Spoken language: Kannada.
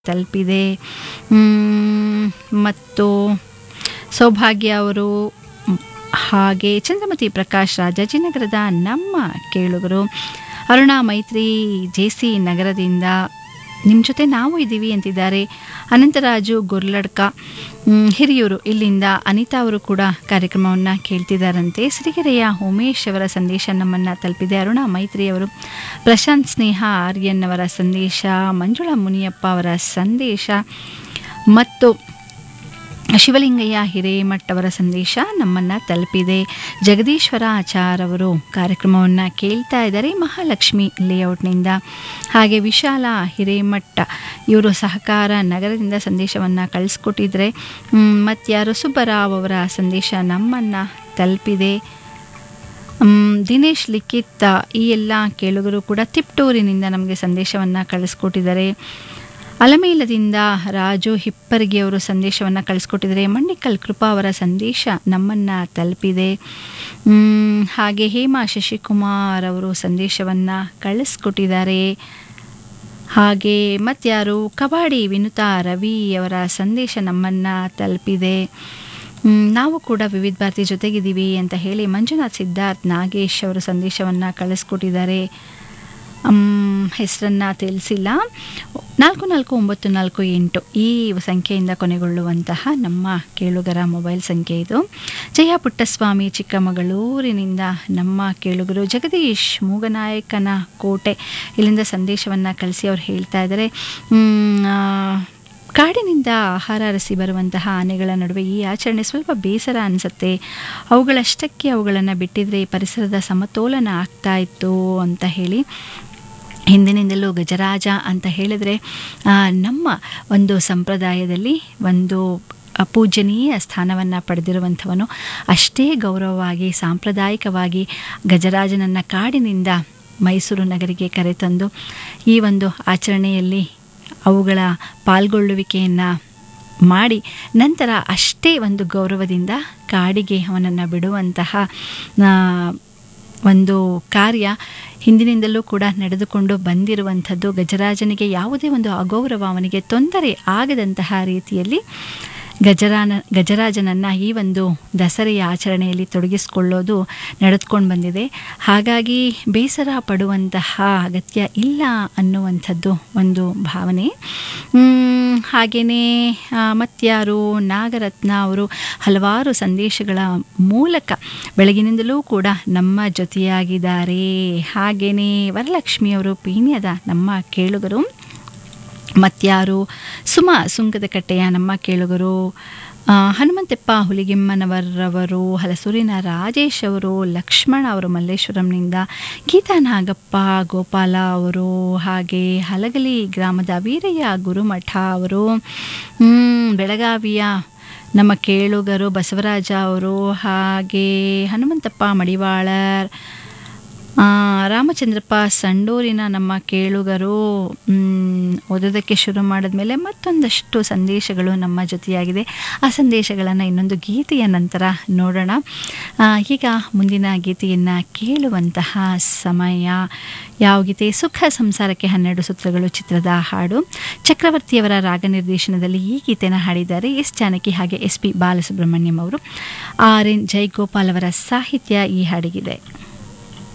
ತಲುಪಿದೆ ಮ್, ಮತ್ತು ಸೌಭಾಗ್ಯ ಅವರು ಮ್, ಹಾಗೆ ಚಂದ್ರಮತಿ ಪ್ರಕಾಶ್ ರಾಜಾಜಿನಗರದ ನಮ್ಮ ಕೇಳುಗರು ಅರುಣಾ ಮೈತ್ರಿ ಜೆ ಸಿ ನಗರದಿಂದ ನಿಮ್ಮ ಜೊತೆ ನಾವು ಇದ್ದೀವಿ ಅಂತಿದ್ದಾರೆ ಅನಂತರಾಜು ಗೊರ್ಲಡ್ಕ ಮ್, ಹಿರಿಯೂರು ಇಲ್ಲಿಂದ ಅನಿತಾ ಅವರು ಕೂಡ ಕಾರ್ಯಕ್ರಮವನ್ನು ಕೇಳ್ತಿದ್ದಾರಂತೆ ಸಿರಿಗೆರೆಯ ಉಮೇಶ್ ಅವರ ಸಂದೇಶ ನಮ್ಮನ್ನು ತಲುಪಿದೆ ಅರುಣಾ ಮೈತ್ರಿ ಅವರು ಪ್ರಶಾಂತ್ ಸ್ನೇಹ ಆರ್ಯನ್ ಅವರ ಸಂದೇಶ ಮಂಜುಳಾ ಮುನಿಯಪ್ಪ ಅವರ ಸಂದೇಶ ಮತ್ತು ಶಿವಲಿಂಗಯ್ಯ ಹಿರೇಮಠ್ ಅವರ ಸಂದೇಶ ನಮ್ಮನ್ನು ತಲುಪಿದೆ ಜಗದೀಶ್ವರ ಆಚಾರ್ ಅವರು ಕಾರ್ಯಕ್ರಮವನ್ನು ಕೇಳ್ತಾ ಇದ್ದಾರೆ ಮಹಾಲಕ್ಷ್ಮಿ ಲೇಔಟ್ನಿಂದ ಹಾಗೆ ವಿಶಾಲ ಹಿರೇಮಠ ಇವರು ಸಹಕಾರ ನಗರದಿಂದ ಸಂದೇಶವನ್ನು ಕಳಿಸ್ಕೊಟ್ಟಿದ್ರೆ ಮತ್ತು ಯಾರು ಸುಬ್ಬರಾವ್ ಅವರ ಸಂದೇಶ ನಮ್ಮನ್ನು ತಲುಪಿದೆ ಮ್, ದಿನೇಶ್ ಲಿಖಿತ್ ಈ ಎಲ್ಲ ಕೇಳುಗರು ಕೂಡ ತಿಪ್ಟೂರಿನಿಂದ ನಮಗೆ ಸಂದೇಶವನ್ನು ಕಳಿಸ್ಕೊಟ್ಟಿದ್ದಾರೆ ಅಲಮೇಲದಿಂದ ರಾಜು ಹಿಪ್ಪರ್ಗಿ ಅವರು ಸಂದೇಶವನ್ನು ಕಳಿಸ್ಕೊಟ್ಟಿದ್ದಾರೆ ಮಂಡಿಕಲ್ ಕೃಪಾ ಅವರ ಸಂದೇಶ ನಮ್ಮನ್ನು ತಲುಪಿದೆ ಮ್, ಹಾಗೆ ಹೇಮಾ ಶಶಿಕುಮಾರ್ ಅವರು ಸಂದೇಶವನ್ನು ಕಳಿಸ್ಕೊಟ್ಟಿದ್ದಾರೆ ಹಾಗೆ ಮತ್ಯಾರು ಕಬಾಡಿ ವಿನುತಾ ರವಿ ಅವರ ಸಂದೇಶ ನಮ್ಮನ್ನು ತಲುಪಿದೆ ಮ್, ನಾವು ಕೂಡ ವಿವಿಧ ಭಾರತಿ ಜೊತೆಗಿದ್ದೀವಿ ಅಂತ ಹೇಳಿ ಮಂಜುನಾಥ್ ಸಿದ್ಧಾರ್ಥ್ ನಾಗೇಶ್ ಅವರು ಸಂದೇಶವನ್ನು ಕಳಿಸ್ಕೊಟ್ಟಿದ್ದಾರೆ ಹೆಸರನ್ನು ತಿಳಿಸಿಲ್ಲ ನಾಲ್ಕು ನಾಲ್ಕು ಒಂಬತ್ತು ನಾಲ್ಕು ಎಂಟು ಈ ಸಂಖ್ಯೆಯಿಂದ ಕೊನೆಗೊಳ್ಳುವಂತಹ ನಮ್ಮ ಕೇಳುಗರ ಮೊಬೈಲ್ ಸಂಖ್ಯೆ ಇದು ಜಯ ಪುಟ್ಟಸ್ವಾಮಿ ಚಿಕ್ಕಮಗಳೂರಿನಿಂದ ನಮ್ಮ ಕೇಳುಗರು ಜಗದೀಶ್ ಮೂಗನಾಯಕನ ಕೋಟೆ ಇಲ್ಲಿಂದ ಸಂದೇಶವನ್ನು ಕಳಿಸಿ ಅವ್ರು ಹೇಳ್ತಾ ಇದ್ದಾರೆ ಮ್, ಆ, ಕಾಡಿನಿಂದ ಆಹಾರ ಅರಸಿ ಬರುವಂತಹ ಆನೆಗಳ ನಡುವೆ ಈ ಆಚರಣೆ ಸ್ವಲ್ಪ ಬೇಸರ ಅನಿಸುತ್ತೆ ಅವುಗಳಷ್ಟಕ್ಕೆ ಅವುಗಳನ್ನು ಬಿಟ್ಟಿದ್ರೆ ಈ ಪರಿಸರದ ಸಮತೋಲನ ಆಗ್ತಾ ಇತ್ತು ಅಂತ ಹೇಳಿ ಹಿಂದಿನಿಂದಲೂ ಗಜರಾಜ ಅಂತ ಹೇಳಿದರೆ ಆ, ನಮ್ಮ ಒಂದು ಸಂಪ್ರದಾಯದಲ್ಲಿ ಒಂದು ಆ, ಪೂಜನೀಯ ಸ್ಥಾನವನ್ನು ಪಡೆದಿರುವಂಥವನು ಅಷ್ಟೇ ಗೌರವವಾಗಿ ಸಾಂಪ್ರದಾಯಿಕವಾಗಿ ಗಜರಾಜನನ್ನು ಕಾಡಿನಿಂದ ಮೈಸೂರು ನಗರಿಗೆ ಕರೆತಂದು ಈ ಒಂದು ಆಚರಣೆಯಲ್ಲಿ ಅವುಗಳ ಪಾಲ್ಗೊಳ್ಳುವಿಕೆಯನ್ನು ಮಾಡಿ ನಂತರ ಅಷ್ಟೇ ಒಂದು ಗೌರವದಿಂದ ಕಾಡಿಗೆ ಅವನನ್ನು ಬಿಡುವಂತಹ ಆ, ಒಂದು ಕಾರ್ಯ ಹಿಂದಿನಿಂದಲೂ ಕೂಡ ನಡೆದುಕೊಂಡು ಬಂದಿರುವಂಥದ್ದು ಗಜರಾಜನಿಗೆ ಯಾವುದೇ ಒಂದು ಅಗೌರವ ಅವನಿಗೆ ತೊಂದರೆ ಆಗದಂತಹ ರೀತಿಯಲ್ಲಿ ಗಜರಾನ ಗಜರಾಜನನ್ನು ಈ ಒಂದು ದಸರೆಯ ಆಚರಣೆಯಲ್ಲಿ ತೊಡಗಿಸಿಕೊಳ್ಳೋದು ನಡೆದುಕೊಂಡು ಬಂದಿದೆ ಹಾಗಾಗಿ ಬೇಸರ ಪಡುವಂತಹ ಅಗತ್ಯ ಇಲ್ಲ ಅನ್ನುವಂಥದ್ದು ಒಂದು ಭಾವನೆ ಮ್, ಹಾಗೆಯೇ ಆ, ಮತ್ಯಾರು ನಾಗರತ್ನ ಅವರು ಹಲವಾರು ಸಂದೇಶಗಳ ಮೂಲಕ ಬೆಳಗಿನಿಂದಲೂ ಕೂಡ ನಮ್ಮ ಜೊತೆಯಾಗಿದ್ದಾರೆ ಹಾಗೆಯೇ ವರಲಕ್ಷ್ಮಿಯವರು ಪೀಣ್ಯದ ನಮ್ಮ ಕೇಳುಗರು ಮತ್ಯಾರು ಸುಮ ಸುಂಕದ ಕಟ್ಟೆಯ ನಮ್ಮ ಕೇಳುಗರು ಆ, ಹನುಮಂತಪ್ಪ ಹುಲಿಗೆಮ್ಮನವರವರು ಹಲಸೂರಿನ ರಾಜೇಶ್ ಅವರು ಲಕ್ಷ್ಮಣ ಅವರು ಮಲ್ಲೇಶ್ವರಂನಿಂದ ಗೀತಾ ನಾಗಪ್ಪ ಗೋಪಾಲ ಅವರು ಹಾಗೆ ಹಲಗಲಿ ಗ್ರಾಮದ ವೀರಯ್ಯ ಗುರುಮಠ ಅವರು ಮ್, ಬೆಳಗಾವಿಯ ನಮ್ಮ ಕೇಳುಗರು ಬಸವರಾಜ ಅವರು ಹಾಗೆ ಹನುಮಂತಪ್ಪ ಮಡಿವಾಳರ್ ಆ, ರಾಮಚಂದ್ರಪ್ಪ ಸಂಡೂರಿನ ನಮ್ಮ ಕೇಳುಗರು ಮ್, ಓದೋದಕ್ಕೆ ಶುರು ಮಾಡಿದ್ಮೇಲೆ ಮತ್ತೊಂದಷ್ಟು ಸಂದೇಶಗಳು ನಮ್ಮ ಜೊತೆಯಾಗಿದೆ ಆ ಸಂದೇಶಗಳನ್ನು ಇನ್ನೊಂದು ಗೀತೆಯ ನಂತರ ನೋಡೋಣ ಆ, ಈಗ ಮುಂದಿನ ಗೀತೆಯನ್ನು ಕೇಳುವಂತಹ ಸಮಯ ಯಾವ ಗೀತೆ ಸುಖ ಸಂಸಾರಕ್ಕೆ ಹನ್ನೆರಡು ಸೂತ್ರಗಳು ಚಿತ್ರದ ಹಾಡು ಚಕ್ರವರ್ತಿಯವರ ರಾಗ ನಿರ್ದೇಶನದಲ್ಲಿ ಈ ಗೀತೆನ ಹಾಡಿದ್ದಾರೆ ಎಸ್ ಜಾನಕಿ ಹಾಗೆ ಎಸ್ ಪಿ ಬಾಲಸುಬ್ರಹ್ಮಣ್ಯಂ ಅವರು ಆರ್ ಎನ್ ಜೈಗೋಪಾಲ್ ಅವರ ಸಾಹಿತ್ಯ ಈ ಹಾಡಿಗಿದೆ